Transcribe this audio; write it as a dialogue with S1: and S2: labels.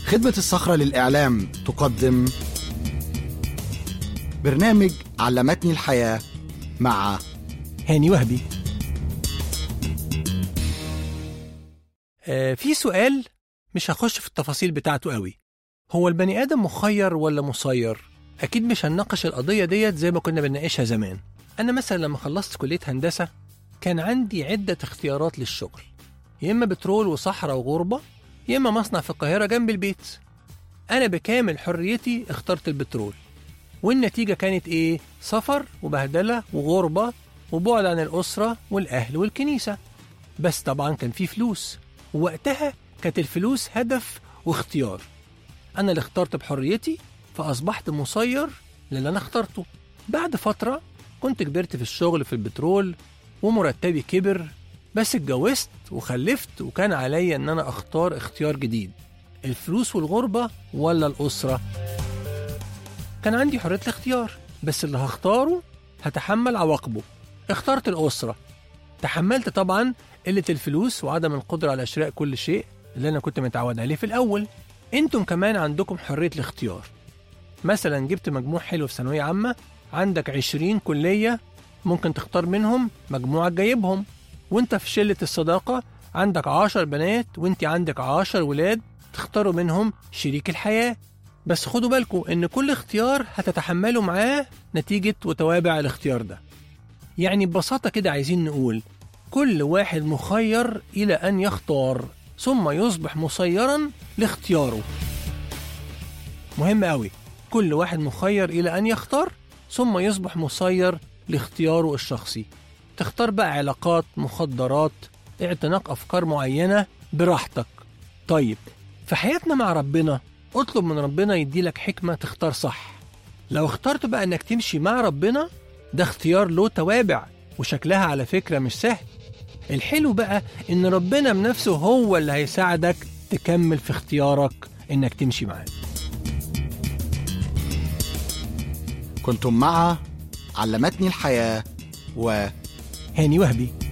S1: خدمة الصخرة للإعلام تقدم برنامج علمتني الحياة مع
S2: هاني وهبي آه في سؤال مش هخش في التفاصيل بتاعته قوي هو البني آدم مخير ولا مسير؟ أكيد مش هنناقش القضية ديت زي ما كنا بنناقشها زمان أنا مثلا لما خلصت كلية هندسة كان عندي عدة اختيارات للشغل يا إما بترول وصحراء وغربة يا إما مصنع في القاهرة جنب البيت أنا بكامل حريتي اخترت البترول والنتيجة كانت إيه؟ سفر وبهدلة وغربة وبعد عن الأسرة والأهل والكنيسة بس طبعا كان في فلوس ووقتها كانت الفلوس هدف واختيار أنا اللي اخترت بحريتي فأصبحت مسير للي أنا اخترته بعد فترة كنت كبرت في الشغل في البترول ومرتبي كبر بس اتجوزت وخلفت وكان عليا ان انا اختار اختيار جديد الفلوس والغربة ولا الأسرة كان عندي حرية الاختيار بس اللي هختاره هتحمل عواقبه اخترت الأسرة تحملت طبعا قلة الفلوس وعدم القدرة على شراء كل شيء اللي أنا كنت متعود عليه في الأول انتم كمان عندكم حرية الاختيار مثلا جبت مجموع حلو في ثانوية عامة عندك 20 كلية ممكن تختار منهم مجموعة جايبهم وانت في شلة الصداقة عندك 10 بنات وانت عندك 10 ولاد تختاروا منهم شريك الحياة بس خدوا بالكم ان كل اختيار هتتحملوا معاه نتيجة وتوابع الاختيار ده يعني ببساطة كده عايزين نقول كل واحد مخير إلى أن يختار ثم يصبح مسيرا لاختياره مهم قوي كل واحد مخير إلى أن يختار ثم يصبح مسير لاختياره الشخصي تختار بقى علاقات مخدرات اعتناق أفكار معينة براحتك طيب في حياتنا مع ربنا اطلب من ربنا يديلك حكمة تختار صح لو اخترت بقى انك تمشي مع ربنا ده اختيار له توابع وشكلها على فكرة مش سهل الحلو بقى ان ربنا بنفسه هو اللي هيساعدك تكمل في اختيارك انك تمشي معاه
S1: كنتم مع علمتني الحياة و
S2: هاني وهبي